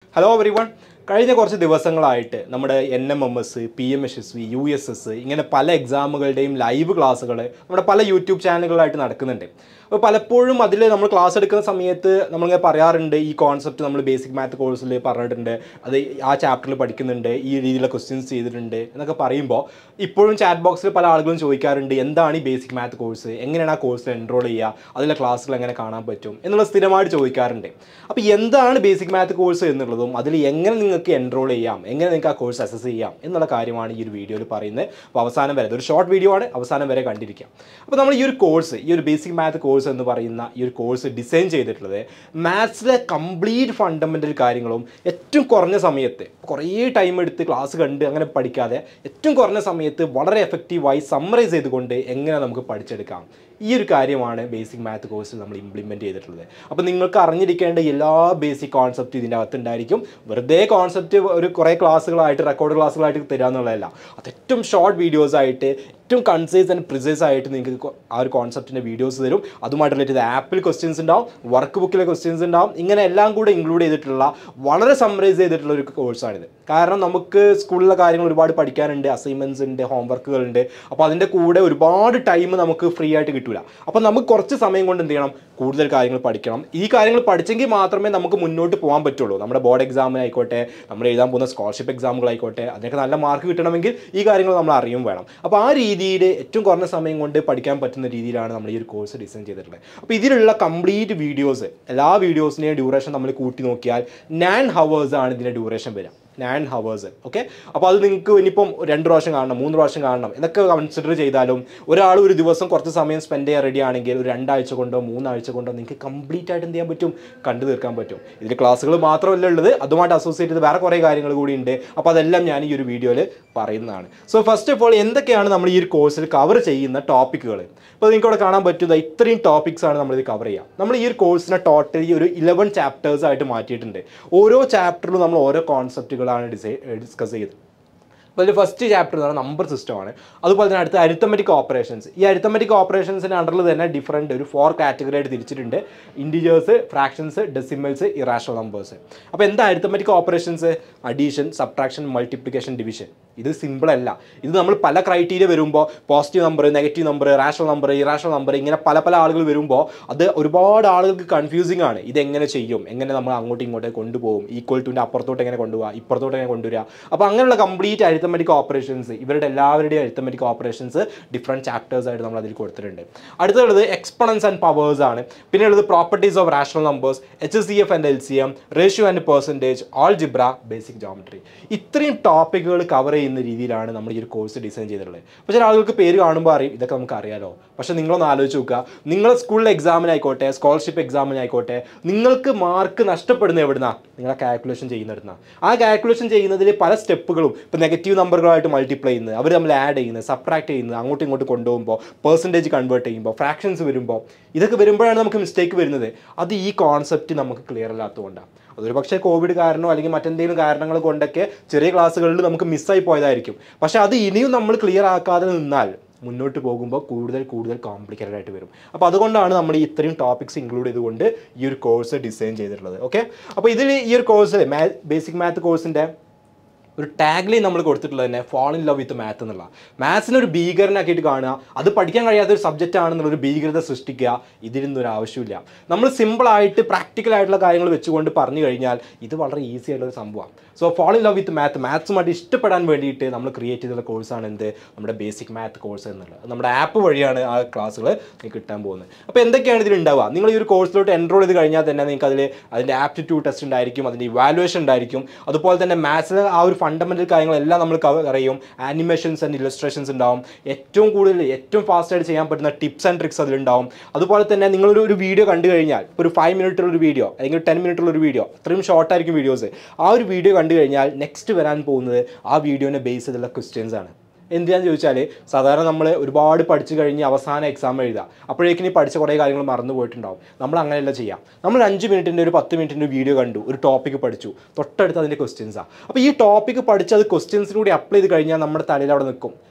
hello every one കഴിഞ്ഞ കുറച്ച് ദിവസങ്ങളായിട്ട് നമ്മുടെ N M M S P M S S V U S S ഇങ്ങനെ പല എക്സാമുകളുടെയും ലൈവ് ക്ലാസ്സുകൾ നമ്മുടെ പല യൂട്യൂബ് ചാനലുകളായിട്ട് നടക്കുന്നുണ്ട് അപ്പോൾ പലപ്പോഴും അതിൽ നമ്മൾ ക്ലാസ് എടുക്കുന്ന സമയത്ത് നമ്മളിങ്ങനെ പറയാറുണ്ട് ഈ കോൺസെപ്റ്റ് നമ്മൾ ബേസിക് മാത്ത് കോഴ്സിൽ പറഞ്ഞിട്ടുണ്ട് അത് ആ ചാപ്റ്ററിൽ പഠിക്കുന്നുണ്ട് ഈ രീതിയിലുള്ള ക്വസ്റ്റ്യൻസ് ചെയ്തിട്ടുണ്ട് എന്നൊക്കെ പറയുമ്പോൾ ഇപ്പോഴും ചാറ്റ് ബോക്സിൽ പല ആളുകളും ചോദിക്കാറുണ്ട് എന്താണ് ഈ ബേസിക് മാത്ത് കോഴ്സ് എങ്ങനെയാണ് ആ കോഴ്സിൽ എൻറോൾ ചെയ്യുക അതിലെ ക്ലാസ്സുകൾ എങ്ങനെ കാണാൻ പറ്റും എന്നുള്ള സ്ഥിരമായിട്ട് ചോദിക്കാറുണ്ട് അപ്പോൾ എന്താണ് ബേസിക് മാത്ത് കോഴ്സ് എന്നുള്ളതും അതിൽ എങ്ങനെ നിങ്ങൾക്ക് എൻറോൾ ചെയ്യാം എങ്ങനെ നിങ്ങൾക്ക് ആ കോഴ്സ് അസസ് ചെയ്യാം എന്നുള്ള കാര്യമാണ് ഈ ഒരു വീഡിയോയിൽ പറയുന്നത് അപ്പോൾ അവസാനം വരെ ഇതൊരു ഷോർട്ട് വീഡിയോ ആണ് അവസാനം വരെ കണ്ടിരിക്കാം അപ്പോൾ നമ്മൾ ഈ ഒരു കോഴ്സ് ഈ ഒരു ബേസിക് മാത്ത് കോഴ്സ് എന്ന് പറയുന്ന ഈ ഒരു കോഴ്സ് ഡിസൈൻ ചെയ്തിട്ടുള്ളത് മാത്സിലെ കംപ്ലീറ്റ് ഫണ്ടമെൻ്റൽ കാര്യങ്ങളും ഏറ്റവും കുറഞ്ഞ സമയത്ത് കുറേ ടൈം എടുത്ത് ക്ലാസ് കണ്ട് അങ്ങനെ പഠിക്കാതെ ഏറ്റവും കുറഞ്ഞ സമയത്ത് വളരെ എഫക്റ്റീവായി സമ്മറൈസ് ചെയ്തുകൊണ്ട് എങ്ങനെ നമുക്ക് പഠിച്ചെടുക്കാം ഈ ഒരു കാര്യമാണ് ബേസിക് മാത്ത് കോഴ്സിൽ നമ്മൾ ഇംപ്ലിമെൻറ്റ് ചെയ്തിട്ടുള്ളത് അപ്പോൾ നിങ്ങൾക്ക് അറിഞ്ഞിരിക്കേണ്ട എല്ലാ ബേസിക് കോൺസെപ്റ്റ് ഇതിൻ്റെ അകത്തുണ്ടായിരിക്കും വെറുതെ കോൺസെപ്റ്റ് ഒരു കുറേ ക്ലാസ്സുകളായിട്ട് റെക്കോർഡ് ക്ലാസ്സുകളായിട്ട് തരിക എന്നുള്ളതല്ല അത് ഏറ്റവും ഷോർട്ട് വീഡിയോസ് ആയിട്ട് ഏറ്റവും കൺസൈസ് ആൻഡ് പ്രിസൈസ് ആയിട്ട് നിങ്ങൾക്ക് കൊ- ആ ഒരു കോൺസെപ്റ്റിൻ്റെ വീഡിയോസ് തരും അതുമായിട്ട് റിലേറ്റഡ് ആപ്പിൽ ക്വസ്റ്റ്യൻസ് ഉണ്ടാവും വർക്ക് ബുക്കിലെ ക്വസ്റ്റ്യൻസ് ഉണ്ടാവും ഇങ്ങനെ എല്ലാം കൂടെ ഇൻക്ലൂഡ് ചെയ്തിട്ടുള്ള വളരെ സമ്മറൈസ് ചെയ്തിട്ടുള്ള ഒരു കോഴ്സാണിത് കാരണം നമുക്ക് സ്കൂളിലെ കാര്യങ്ങൾ ഒരുപാട് പഠിക്കാനുണ്ട് അസൈൻമെൻറ്റ്സ് ഉണ്ട് ഹോംവർക്കുകൾ ഉണ്ട് അപ്പോൾ അതിൻ്റെ കൂടെ ഒരുപാട് ടൈം നമുക്ക് ഫ്രീ ആയിട്ട് കിട്ടില്ല അപ്പോൾ നമുക്ക് കുറച്ച് സമയം കൊണ്ട് എന്ത് ചെയ്യണം കൂടുതൽ കാര്യങ്ങൾ പഠിക്കണം ഈ കാര്യങ്ങൾ പഠിച്ചെങ്കിൽ മാത്രമേ നമുക്ക് മുന്നോട്ട് പോകാൻ പറ്റുള്ളൂ നമ്മുടെ ബോർഡ് എക്സാമിനായിക്കോട്ടെ നമ്മൾ എഴുതാൻ പോകുന്ന സ്കോളർഷിപ്പ് എക്സാമുകളായിക്കോട്ടെ അതിനൊക്കെ നല്ല മാർക്ക് കിട്ടണമെങ്കിൽ ഈ കാര്യങ്ങൾ നമ്മൾ അറിയും വേണം അപ്പോൾ ആ രീതിയിൽ ഏറ്റവും കുറഞ്ഞ സമയം കൊണ്ട് പഠിക്കാൻ പറ്റുന്ന രീതിയിലാണ് നമ്മൾ ഈ ഒരു കോഴ്സ് ഡിസൈൻ ചെയ്തിട്ടുള്ളത് അപ്പോൾ ഇതിലുള്ള കംപ്ലീറ്റ് വീഡിയോസ് എല്ലാ വീഡിയോസിൻ്റെയും ഡ്യൂറേഷൻ നമ്മൾ കൂട്ടി നോക്കിയാൽ നയൻ ഹവേഴ്സ് ആണ് ഇതിൻ്റെ ഡ്യൂറേഷൻ വരിക നയൻ ഹവേഴ്സ് ഓക്കെ അപ്പോൾ അത് നിങ്ങൾക്ക് ഇനിയിപ്പം രണ്ട് പ്രാവശ്യം കാണണം മൂന്ന് പ്രാവശ്യം കാണണം എന്നൊക്കെ കൺസിഡർ ചെയ്താലും ഒരാൾ ഒരു ദിവസം കുറച്ച് സമയം സ്പെൻഡ് ചെയ്യാൻ റെഡി ആണെങ്കിൽ ഒരു രണ്ടാഴ്ച കൊണ്ടോ മൂന്നാഴ്ച കൊണ്ടോ നിങ്ങൾക്ക് കംപ്ലീറ്റ് ആയിട്ട് എന്ത് ചെയ്യാൻ പറ്റും കണ്ടു തീർക്കാൻ പറ്റും ഇതിൽ ക്ലാസ്സുകൾ മാത്രമല്ല ഉള്ളത് അതുമായിട്ട് അസോസിയേറ്റ് ചെയ്ത് വേറെ കുറേ കാര്യങ്ങൾ കൂടി ഉണ്ട് അപ്പോൾ അതെല്ലാം ഞാൻ ഈ ഒരു വീഡിയോയിൽ പറയുന്നതാണ് സോ ഫസ്റ്റ് ഓഫ് ഓൾ എന്തൊക്കെയാണ് നമ്മൾ ഈ ഒരു കോഴ്സിൽ കവർ ചെയ്യുന്ന ടോപ്പിക്കുകൾ ഇപ്പോൾ നിങ്ങൾക്ക് ഇവിടെ കാണാൻ പറ്റുന്ന ഇത്രയും ടോപ്പിക്സ് ആണ് നമ്മൾ ഇത് കവർ ചെയ്യുക നമ്മൾ ഈ ഒരു കോഴ്സിനെ ടോട്ടലി ഒരു ഇലവൻ ചാപ്റ്റേഴ്സ് ആയിട്ട് മാറ്റിയിട്ടുണ്ട് ഓരോ ചാപ്റ്ററിലും നമ്മൾ ഓരോ കോൺസെപ്റ്റുകളാണ് ഡിസൈ ഡിസ്കസ് ചെയ്തത് അപ്പോൾ അതിൽ ഫസ്റ്റ് ചാപ്റ്റർ എന്ന് പറയുന്നത് നമ്പർ സിസ്റ്റമാണ് അതുപോലെ തന്നെ അടുത്ത അരിത്തമെറ്റിക് ഓപ്പറേഷൻസ് ഈ അരിത്തമെറ്റിക് ഓപ്പറേഷൻസിൻ്റെ അണ്ടറിൽ തന്നെ ഡിഫറെൻറ്റ് ഒരു ഫോർ കാറ്റഗറി ആയിട്ട് തിരിച്ചിട്ടുണ്ട് integers fractions decimals irrational numbers അപ്പോൾ എന്താ arithmetic operations addition subtraction multiplication division ഇത് സിമ്പിൾ അല്ല ഇത് നമ്മൾ പല ക്രൈറ്റീരിയ വരുമ്പോൾ positive number negative number rational number irrational number ഇങ്ങനെ പല പല ആളുകൾ വരുമ്പോൾ അത് ഒരുപാട് ആളുകൾക്ക് കൺഫ്യൂസിങ് ആണ് ഇതെങ്ങനെ ചെയ്യും എങ്ങനെ നമ്മൾ അങ്ങോട്ടും ഇങ്ങോട്ടും കൊണ്ടുപോകും ഈക്വൽ ടുൻ്റെ അപ്പുറത്തോട്ട് എങ്ങനെ കൊണ്ടുപോകുക ഇപ്പുറത്തോട്ട് എങ്ങനെ കൊണ്ടുവരിക അപ്പോൾ അങ്ങനെയുള്ള കംപ്ലീറ്റ് അരിത്തമെറ്റിക് ഓപ്പറേഷൻസ് ഇവരുടെ എല്ലാവരുടെയും അരിത്തമെറ്റിക് ഓപ്പറേഷൻസ് ഡിഫറെൻറ്റ് ചാപ്റ്റേഴ്സ് ആയിട്ട് നമ്മൾ അതിൽ കൊടുത്തിട്ടുണ്ട് അടുത്തുള്ളത് എക്സ്പണൻസ് ആൻഡ് പവേഴ്സ് ആണ് പിന്നെ ഉള്ളത് properties of rational numbers H C F and L C M ratio and percentage algebra basic geometry ഇത്രയും ടോപ്പിക്കുകൾ കവർ ചെയ്യുന്ന രീതിയിലാണ് നമ്മൾ ഈ ഒരു കോഴ്സ് ഡിസൈൻ ചെയ്തിട്ടുള്ളത് അപ്പോൾ ചില ആളുകൾക്ക് പേര് കാണുമ്പോൾ അറിയും ഇതൊക്കെ നമുക്ക് അറിയാലോ പക്ഷേ നിങ്ങളൊന്ന് ആലോചിച്ച് നോക്കുക നിങ്ങളെ സ്കൂളിലെ എക്സാമിനായിക്കോട്ടെ സ്കോളർഷിപ്പ് എക്സാമിനായിക്കോട്ടെ നിങ്ങൾക്ക് മാർക്ക് നഷ്ടപ്പെടുന്ന എവിടുന്നാ നിങ്ങളെ കാൽക്കുലേഷൻ ചെയ്യുന്നിടത്തുന്ന ആ കാൽക്കുലേഷൻ ചെയ്യുന്നതിൽ പല സ്റ്റെപ്പുകളും ഇപ്പോൾ നെഗറ്റീവ് നമ്പറുകളായിട്ട് മൾട്ടിപ്ലൈ ചെയ്യുന്നത് അവർ നമ്മൾ ആഡ് ചെയ്യുന്നത് സബ്ട്രാക്ട് ചെയ്യുന്നത് അങ്ങോട്ടും ഇങ്ങോട്ടും കൊണ്ടുപോകുമ്പോൾ പെർസെൻറ്റേജ് കൺവേർട്ട് ചെയ്യുമ്പോൾ ഫ്രാക്ഷൻസ് വരുമ്പോൾ ഇതൊക്കെ വരുമ്പോഴാണ് നമുക്ക് മിസ്റ്റേക്ക് വരുന്നത് അത് ഈ കോൺസെപ്റ്റ് നമുക്ക് ക്ലിയർ അല്ലാത്തതുകൊണ്ടാണ് അതൊരു പക്ഷേ കോവിഡ് കാരണമോ അല്ലെങ്കിൽ മറ്റെന്തെങ്കിലും കാരണങ്ങൾ കൊണ്ടൊക്കെ ചെറിയ ക്ലാസ്സുകളിൽ നമുക്ക് മിസ്സായി പോയതായിരിക്കും പക്ഷേ അത് ഇനിയും നമ്മൾ ക്ലിയർ ആക്കാതെ നിന്നാൽ മുന്നോട്ട് പോകുമ്പോൾ കൂടുതൽ കൂടുതൽ കോംപ്ലിക്കേറ്റഡ് ആയിട്ട് വരും അപ്പോൾ അതുകൊണ്ടാണ് നമ്മൾ ഈ ഇത്രയും ടോപ്പിക്സ് ഇൻക്ലൂഡ് ചെയ്തുകൊണ്ട് ഈ ഒരു കോഴ്സ് ഡിസൈൻ ചെയ്തിട്ടുള്ളത് ഓക്കെ അപ്പോൾ ഇതിൽ ഈ ഒരു കോഴ്സിൽ മാ ബേസിക് മാത്ത് കോഴ്സിൻ്റെ ഒരു ടാഗ്ലൈൻ നമ്മൾ കൊടുത്തിട്ടുള്ളത് തന്നെ fall in love with math എന്നുള്ള മാത്സിനെ ഒരു ഭീകരനാക്കിയിട്ട് കാണുക അത് പഠിക്കാൻ കഴിയാത്ത ഒരു സബ്ജക്റ്റ് ആണെന്നുള്ള ഒരു ഭീകരത സൃഷ്ടിക്കുക ഇതിനൊന്നും ഒരു ആവശ്യമില്ല നമ്മൾ സിമ്പിളായിട്ട് പ്രാക്ടിക്കൽ ആയിട്ടുള്ള കാര്യങ്ങൾ വെച്ചുകൊണ്ട് പറഞ്ഞു കഴിഞ്ഞാൽ ഇത് വളരെ ഈസി ആയിട്ടുള്ള ഒരു സംഭവമാണ് so fall in love with math മാത്സുമായിട്ട് ഇഷ്ടപ്പെടാൻ വേണ്ടിയിട്ട് നമ്മൾ ക്രിയേറ്റ് ചെയ്തിട്ടുള്ള കോഴ്സാണ് എന്ത് നമ്മുടെ ബേസിക് മാത്ത് കോഴ്സ് എന്നുള്ളത് നമ്മുടെ ആപ്പ് വഴിയാണ് ആ ക്ലാസ്സുകൾ നിങ്ങൾക്ക് കിട്ടാൻ പോകുന്നത് അപ്പോൾ എന്തൊക്കെയാണ് ഇതിൽ ഉണ്ടാവുക നിങ്ങൾ ഈ ഒരു കോഴ്സിലോട്ട് എൻറോൾ ചെയ്ത് കഴിഞ്ഞാൽ തന്നെ നിങ്ങൾക്ക് അതിൽ അതിൻ്റെ ആപ്റ്റിറ്റ്യൂഡ് ടെസ്റ്റ് ഉണ്ടായിരിക്കും അതിൻ്റെ ഇവാലുവേഷൻ ഉണ്ടായിരിക്കും അതുപോലെ തന്നെ മാത്സിലെ ആ ഒരു ഫണ്ടമെൻ്റൽ കാര്യങ്ങളെല്ലാം നമ്മൾ കവർ ചെയ്യും ആനിമേഷൻസ് ആൻഡ് ഇലസ്ട്രേഷൻസ് ഉണ്ടാവും ഏറ്റവും കൂടുതൽ ഏറ്റവും ഫാസ്റ്റായിട്ട് ചെയ്യാൻ പറ്റുന്ന ടിപ്സ് ആൻഡ് ട്രിക്സ് അതിലുണ്ടാവും അതുപോലെ തന്നെ നിങ്ങളൊരു ഒരു വീഡിയോ കണ്ടു കഴിഞ്ഞാൽ ഇപ്പോൾ ഒരു ഫൈവ് മിനിറ്റുള്ള ഒരു വീഡിയോ അല്ലെങ്കിൽ ടെൻ മിനിറ്റുള്ള ഒരു വീഡിയോ അത്രയും ഷോർട്ട് ആയിരിക്കും വീഡിയോസ് ആ ഒരു വീഡിയോ കണ്ടു കഴിഞ്ഞാൽ നെക്സ്റ്റ് വരാൻ പോകുന്നത് ആ വീഡിയോനെ ബേസ് ചെയ്തുള്ള ക്വസ്റ്റ്യൻസ് ആണ് എന്തിനാന്ന് ചോദിച്ചാൽ സാധാരണ നമ്മൾ ഒരുപാട് പഠിച്ചു കഴിഞ്ഞ് അവസാന എക്സാം എഴുതുക അപ്പോഴേക്കും ഈ പഠിച്ച കുറേ കാര്യങ്ങൾ മറന്നു പോയിട്ടുണ്ടാവും നമ്മൾ അങ്ങനെയല്ല ചെയ്യാം നമ്മൾ അഞ്ച് മിനിറ്റിൻ്റെ ഒരു പത്ത് മിനിറ്റിൻ്റെ വീഡിയോ കണ്ടു ഒരു ടോപ്പിക് പഠിച്ചു തൊട്ടടുത്ത് അതിൻ്റെ ക്വസ്റ്റ്യൻസാണ് അപ്പോൾ ഈ ടോപ്പിക് പഠിച്ച് അത് ക്വസ്റ്റ്യൻസിലൂടെ അപ്ലൈ ചെയ്ത് കഴിഞ്ഞാൽ നമ്മുടെ തലയിൽ അവിടെ നിൽക്കും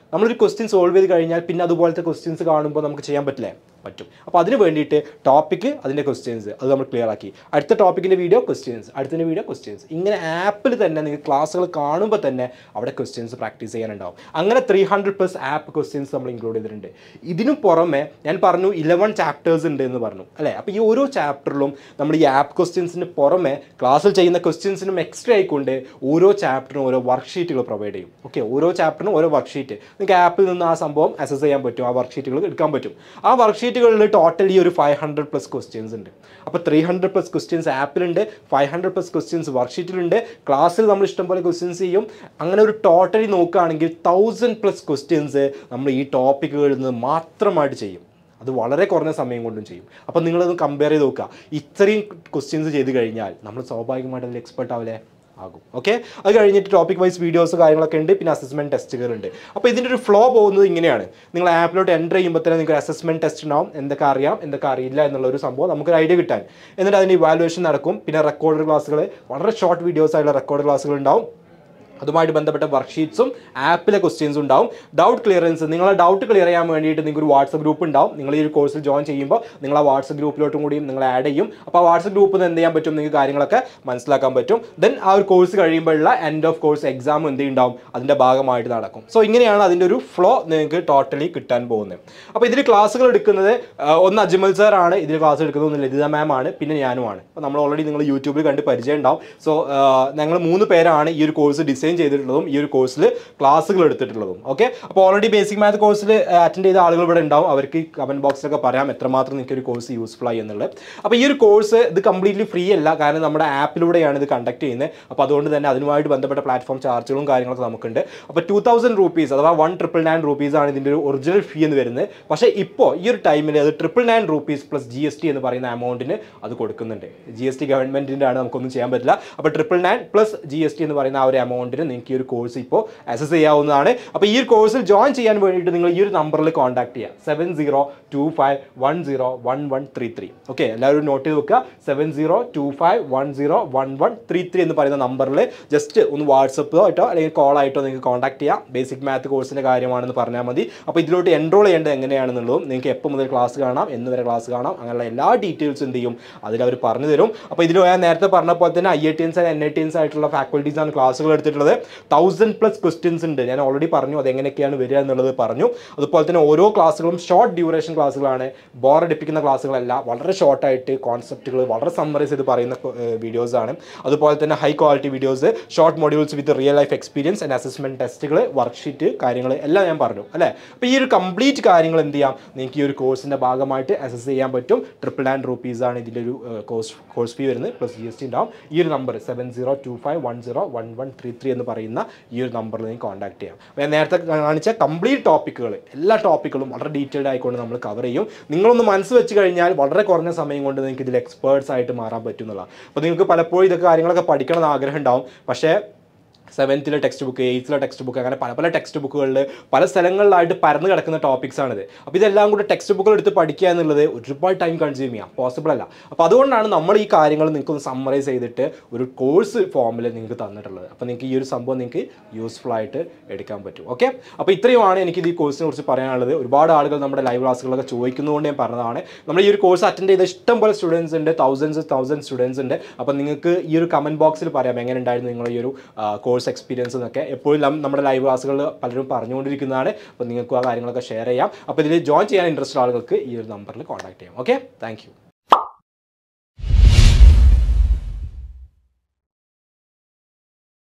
നമ്മളൊരു ക്വസ്റ്റ്യൻ സോൾവ് ചെയ്ത് കഴിഞ്ഞാൽ പിന്നെ അതുപോലത്തെ ക്വസ്റ്റ്യൻസ് കാണുമ്പോൾ നമുക്ക് ചെയ്യാൻ പറ്റില്ലേ പറ്റും അപ്പോൾ അതിന് വേണ്ടിയിട്ട് ടോപ്പിക്ക് അതിൻ്റെ ക്വസ്റ്റ്യൻസ് അത് നമ്മൾ ക്ലിയർ ആക്കി അടുത്ത ടോപ്പിക്കിൻ്റെ വീഡിയോ ക്വസ്റ്റ്യൻസ് അടുത്ത വീഡിയോ ക്വസ്റ്റ്യൻസ് ഇങ്ങനെ ആപ്പിൽ തന്നെ നിങ്ങൾക്ക് ക്ലാസ്സുകൾ കാണുമ്പോൾ തന്നെ അവിടെ ക്വസ്റ്റ്യൻസ് പ്രാക്ടീസ് ചെയ്യാനുണ്ടാവും അങ്ങനെ three hundred plus app questions നമ്മൾ ഇൻക്ലൂഡ് ചെയ്തിട്ടുണ്ട് ഇതിനു പുറമെ ഞാൻ പറഞ്ഞു ഇലവൻ ചാപ്റ്റേഴ്സ് ഉണ്ട് എന്ന് പറഞ്ഞു അല്ലേ അപ്പോൾ ഈ ഓരോ ചാപ്റ്ററിലും നമ്മൾ ഈ ആപ്പ് ക്വസ്റ്റ്യൻസിന് പുറമെ ക്ലാസ്സിൽ ചെയ്യുന്ന ക്വസ്റ്റ്യൻസിനും എക്സ്ട്രാ ആയിക്കൊണ്ട് ഓരോ ചാപ്റ്ററിനും ഓരോ വർക്ക്ഷീറ്റുകൾ പ്രൊവൈഡ് ചെയ്യും ഓക്കെ ഓരോ ചാപ്റ്ററിനും ഓരോ വർക്ക്ഷീറ്റ് നിങ്ങൾക്ക് ആപ്പിൽ നിന്ന് ആ സംഭവം അസസ് ചെയ്യാൻ പറ്റും ആ വർക്ക്ഷീറ്റുകൾ എടുക്കാൻ പറ്റും ആ വർക്ക്ഷീറ്റുകളിൽ ടോട്ടലി ഒരു ഫൈവ് ഹൺഡ്രഡ് പ്ലസ് ക്വസ്റ്റ്യൻസ് ഉണ്ട് അപ്പോൾ ത്രീ ഹൺഡ്രഡ് പ്ലസ് ക്വസ്റ്റ്യൻസ് ആപ്പിലുണ്ട് ഫൈവ് ഹൺഡ്രഡ് പ്ലസ് ക്വസ്റ്റ്യൻസ് വർക്ക്ഷീറ്റിലുണ്ട് ക്ലാസ്സിൽ നമ്മൾ ഇഷ്ടംപോലെ ക്വസ്റ്റ്യൻസ് ചെയ്യും അങ്ങനെ ഒരു ടോട്ടലി നോക്കുകയാണെങ്കിൽ തൗസൻഡ് പ്ലസ് ക്വസ്റ്റ്യൻസ് നമ്മൾ ഈ ടോപ്പിക്കുകളിൽ നിന്ന് മാത്രമായിട്ട് ചെയ്യും അത് വളരെ കുറഞ്ഞ സമയം കൊണ്ടും ചെയ്യും അപ്പോൾ നിങ്ങളത് കമ്പയർ ചെയ്ത് നോക്കുക ഇത്രയും ക്വസ്റ്റ്യൻസ് ചെയ്ത് കഴിഞ്ഞാൽ നമ്മൾ സ്വാഭാവികമായിട്ട് അതിൽ എക്സ്പെർട്ട് ആവില്ലേ ആകും ഓക്കെ അത് കഴിഞ്ഞിട്ട് ടോപ്പിക് വൈസ് വീഡിയോസ് കാര്യങ്ങളൊക്കെ ഉണ്ട് പിന്നെ അസസ്മെൻറ്റ് ടെസ്റ്റുകൾ ഉണ്ട് അപ്പോൾ ഇതിൻ്റെ ഒരു ഫ്ലോ പോകുന്നത് ഇങ്ങനെയാണ് നിങ്ങൾ ആപ്പിലോട്ട് എൻ്റർ ചെയ്യുമ്പോൾ തന്നെ നിങ്ങൾക്ക് അസസ്മെൻറ്റ് ടെസ്റ്റ് ഉണ്ടാവും എന്തൊക്കെ അറിയാം എന്തൊക്കെ അറിയില്ല എന്നുള്ള ഒരു സംഭവം നമുക്കൊരു ഐഡിയ കിട്ടാൻ എന്നിട്ട് അതിൻ്റെ ഇവാലുവേഷൻ നടക്കും പിന്നെ റെക്കോർഡ് ക്ലാസ്സുകൾ വളരെ ഷോർട്ട് വീഡിയോസ് ആയിട്ടുള്ള റെക്കോർഡ് ക്ലാസ്സുകൾ ഉണ്ടാവും അതുമായിട്ട് ബന്ധപ്പെട്ട വർക്ക്ഷീറ്റ്സും ആപ്പിലെ ക്വസ്റ്റ്യൻസും ഉണ്ടാവും ഡൗട്ട് ക്ലിയറൻസ് നിങ്ങളെ ഡൗട്ട് ക്ലിയർ ചെയ്യാൻ വേണ്ടിയിട്ട് നിങ്ങൾക്ക് ഒരു വാട്സപ്പ് ഗ്രൂപ്പ് ഉണ്ടാവും നിങ്ങൾ ഈ ഒരു കോഴ്സിൽ ജോയിൻ ചെയ്യുമ്പോൾ നിങ്ങൾ ആ വാട്സപ്പ് ഗ്രൂപ്പിലോട്ടും കൂടിയും നിങ്ങൾ ആഡ് ചെയ്യും അപ്പോൾ ആ വാട്സപ്പ് ഗ്രൂപ്പിൽ നിന്ന് എന്ത് ചെയ്യാൻ പറ്റും നിങ്ങൾക്ക് കാര്യങ്ങളൊക്കെ മനസ്സിലാക്കാൻ പറ്റും ദെൻ ആ ഒരു കോഴ്സ് കഴിയുമ്പോഴുള്ള എൻഡ് ഓഫ് കോഴ്സ് എക്സാം എന്ത് ഉണ്ടാവും അതിൻ്റെ ഭാഗമായിട്ട് നടക്കും സോ ഇങ്ങനെയാണ് അതിൻ്റെ ഒരു ഫ്ലോ നിങ്ങൾക്ക് ടോട്ടലി കിട്ടാൻ പോകുന്നത് അപ്പോൾ ഇതിൽ ക്ലാസ്സുകൾ എടുക്കുന്നത് ആ, ഒന്ന് അജ്മൽ സാർ ആണ് ഇതിൽ ക്ലാസ് എടുക്കുന്നത് ഒന്ന് ലളിത മാം ആണ് പിന്നെ ഞാനുമാണ് അപ്പോൾ നമ്മൾ ഓൾറെഡി നിങ്ങൾ യൂട്യൂബിൽ കണ്ട് പരിചയം ഉണ്ടാവും സോ ഞങ്ങൾ മൂന്ന് പേരാണ് ഈ ഒരു കോഴ്സ് ഡിസൈൻ ചെയ്തിട്ടുള്ളതും ഈ ഒരു കോഴ്സിൽ ക്ലാസ്സുകൾ എടുത്തിട്ടുള്ളതും ഓക്കെ അപ്പോൾ ഓൾറെഡി ബേസിക് മാത്ത് കോഴ്സിൽ അറ്റൻഡ് ചെയ്ത ആളുകൾ ഇവിടെ ഉണ്ടാവും അവർക്ക് കമൻറ്റ് ബോക്സിലൊക്കെ പറയാം എത്രമാത്രം നിങ്ങൾക്ക് ഒരു കോഴ്സ് യൂസ്ഫുൾ ആയി എന്നുള്ളത് അപ്പോൾ ഈ ഒരു കോഴ്സ് ഇത് കംപ്ലീറ്റ്ലി ഫ്രീ അല്ല കാരണം നമ്മുടെ ആപ്പിലൂടെയാണ് ഇത് കണ്ടക്ട് ചെയ്യുന്നത് അപ്പോൾ അതുകൊണ്ട് തന്നെ അതിനുമായിട്ട് ബന്ധപ്പെട്ട പ്ലാറ്റ്ഫോം ചാർജുകളും കാര്യങ്ങളൊക്കെ നമുക്കുണ്ട് അപ്പോൾ ടു തൗസൻഡ് റുപ്പീസ് അഥവാ വൺ ട്രിപ്പിൾ നയൻ റുപ്പീസ് ആണ് ഇതിൻ്റെ ഒരു ഒറിജിനൽ ഫീ എന്ന് വരുന്നത് പക്ഷേ ഇപ്പോൾ ഈ ഒരു ടൈമിൽ അത് triple nine rupees plus G S T എന്ന് പറയുന്ന എമൗണ്ടിന് അത് കൊടുക്കുന്നുണ്ട് ജി എസ് ടി ഗവൺമെൻറ്റിൻ്റെ ആണ് നമുക്കൊന്നും ചെയ്യാൻ പറ്റില്ല അപ്പോൾ triple nine plus G S T എന്ന് പറയുന്ന ആ ഒരു എമൗണ്ടിന് നിങ്ങൾക്ക് ഈ ഒരു കോഴ്സ് ഇപ്പോൾ അസസ് ചെയ്യാവുന്നതാണ് അപ്പോൾ ഈ ഒരു കോഴ്സിൽ ജോയിൻ ചെയ്യാൻ വേണ്ടിയിട്ട് നിങ്ങൾ ഈ ഒരു നമ്പറിൽ കോൺടാക്ട് ചെയ്യുക seven zero two five one zero one one three three okay എല്ലാവരും നോട്ട് ചെയ്ത് വെക്കുക seven zero two five one zero one one three three എന്ന് പറയുന്ന നമ്പറിൽ ജസ്റ്റ് ഒന്ന് വാട്സപ്പ് ആയിട്ടോ അല്ലെങ്കിൽ കോൾ ആയിട്ടോ നിങ്ങൾക്ക് കോൺടാക്ട് ചെയ്യാം ബേസിക് മാത്ത് കോഴ്സിൻ്റെ കാര്യമാണെന്ന് പറഞ്ഞാൽ മതി അപ്പോൾ ഇതിലോട്ട് എൻറോൾ ചെയ്യേണ്ടത് എങ്ങനെയാണെന്നുള്ളതും നിങ്ങൾക്ക് എപ്പോൾ മുതൽ ക്ലാസ് കാണാം എന്ന് വരെ ക്ലാസ് കാണാം അങ്ങനെയുള്ള എല്ലാ ഡീറ്റെയിൽസും എന്ത് ചെയ്യും അതിൽ അവർ പറഞ്ഞു തരും അപ്പോൾ ഇതിൽ ഞാൻ നേരത്തെ പറഞ്ഞ പോലെ തന്നെ IITians NITians ആയിട്ടുള്ള faculties ആണ് ക്ലാസ്സുകൾ എടുത്തിട്ടുള്ളത് തൗസൻഡ് പ്ലസ് ക്വസ്റ്റ്യൻസ് ഉണ്ട് ഞാൻ ഓൾറെഡി പറഞ്ഞു അത് എങ്ങനെയൊക്കെയാണ് വരിക എന്നുള്ളത് പറഞ്ഞു അതുപോലെ തന്നെ ഓരോ ക്ലാസ്സുകളും ഷോർട്ട് ഡ്യൂറേഷൻ ക്ലാസ്സുകളാണ് ബോറടിപ്പിക്കുന്ന ക്ലാസ്സുകളല്ല വളരെ ഷോർട്ടായിട്ട് കോൺസെപ്റ്റുകൾ വളരെ സമ്മറൈസ് ചെയ്ത് പറയുന്ന വീഡിയോസ് ആണ് അതുപോലെ തന്നെ high quality videos short modules with real life experience and assessment ടെസ്റ്റുകൾ വർക്ക്ഷീറ്റ് കാര്യങ്ങൾ എല്ലാം ഞാൻ പറഞ്ഞു അല്ലേ അപ്പോൾ ഈ ഒരു കംപ്ലീറ്റ് കാര്യങ്ങൾ എന്ത് ചെയ്യാം നിങ്ങൾക്ക് ഈ ഒരു കോഴ്സിൻ്റെ ഭാഗമായിട്ട് അസസ് ചെയ്യാൻ പറ്റും ട്രിപ്പിൾ നയൻ റുപ്പീസ് ആണ് ഇതിൻ്റെ ഒരു കോഴ്സ് കോഴ്സ് ഫീ വരുന്നത് പ്ലസ് ജി എസ് ടി ഉണ്ടാവും ഈ ഒരു number seven zero two five one zero one one three three എന്ന് പറയുന്ന ഈ ഒരു നമ്പറിൽ നിങ്ങൾക്ക് കോൺടാക്ട് ചെയ്യാം അപ്പോൾ ഞാൻ നേരത്തെ കാണിച്ച കംപ്ലീറ്റ് ടോപ്പിക്കുകൾ എല്ലാ ടോപ്പിക്കുകളും വളരെ ഡീറ്റെയിൽഡ് ആയിക്കൊണ്ട് നമ്മൾ കവർ ചെയ്യും നിങ്ങളൊന്ന് മനസ്സ് വെച്ച് കഴിഞ്ഞാൽ വളരെ കുറഞ്ഞ സമയം കൊണ്ട് നിങ്ങൾക്ക് ഇതിൽ എക്സ്പേർട്സ് ആയിട്ട് മാറാൻ പറ്റും എന്നുള്ളതാണ് അപ്പോൾ നിങ്ങൾക്ക് പലപ്പോഴും ഇതൊക്കെ കാര്യങ്ങളൊക്കെ പഠിക്കണം എന്ന് ആഗ്രഹം ഉണ്ടാവും പക്ഷേ സെവൻത്തിലെ ടെക്സ്റ്റ് ബുക്ക് എയ്ത്തിലെ ടെക്സ്റ്റ് ബുക്ക് അങ്ങനെ പല പല ടെക്സ്റ്റ് ബുക്കുകളിൽ പല സ്ഥലങ്ങളിലായിട്ട് പരന്ന് കിടക്കുന്ന ടോപ്പിക്സ് ആണിത് അപ്പോൾ ഇതെല്ലാം കൂടി ടെക്സ്റ്റ് ബുക്കുകൾ എടുത്ത് പഠിക്കുക എന്നുള്ളത് ഒരുപാട് ടൈം കൺസ്യൂം ചെയ്യാം പോസിബിൾ അല്ല അപ്പോൾ അതുകൊണ്ടാണ് നമ്മൾ ഈ കാര്യങ്ങൾ നിങ്ങൾക്ക് ഒന്ന് സമ്മറൈസ് ചെയ്തിട്ട് ഒരു കോഴ്സ് ഫോമിൽ നിങ്ങൾക്ക് തന്നിട്ടുള്ളത് അപ്പോൾ നിങ്ങൾക്ക് ഈ ഒരു സംഭവം നിങ്ങൾക്ക് യൂസ്ഫുൾ ആയിട്ട് എടുക്കാൻ പറ്റും ഓക്കെ അപ്പോൾ ഇത്രയുമാണ് എനിക്ക് ഈ കോഴ്സിനെ കുറിച്ച് പറയാനുള്ളത് ഒരുപാട് ആളുകൾ നമ്മുടെ ലൈവ് ക്ലാസ്സുകളൊക്കെ ചോദിക്കുന്നതുകൊണ്ട് ഞാൻ പറഞ്ഞതാണ് നമ്മൾ ഈ ഒരു കോഴ്സ് അറ്റൻഡ് ചെയ്ത ഇഷ്ടം പോലെ സ്റ്റുഡൻസ് ഉണ്ട് തൗസൻഡ്സ് തൗസൻഡ് സ്റ്റുഡൻസ് ഉണ്ട് അപ്പോൾ നിങ്ങൾക്ക് ഈ ഒരു കമൻറ്റ് ബോക്സിൽ പറയാം എങ്ങനെ ഉണ്ടായിരുന്നു നിങ്ങൾ ഈ ഒരു കോഴ്സ് എക്സ്പീരിയൻസ് എന്നൊക്കെ എപ്പോഴും നം- നമ്മുടെ ലൈവ് ക്ലാസ്സുകൾ പലരും പറഞ്ഞുകൊണ്ടിരിക്കുന്നതാണ് അപ്പോൾ നിങ്ങൾക്ക് ആ കാര്യങ്ങളൊക്കെ ഷെയർ ചെയ്യാം അപ്പോൾ ഇതിൽ ജോയിൻ ചെയ്യാൻ ഇൻട്രസ്റ്റ് ആളുകൾക്ക് ഈ ഒരു നമ്പറിൽ കോൺടാക്ട് ചെയ്യാം ഓക്കെ താങ്ക്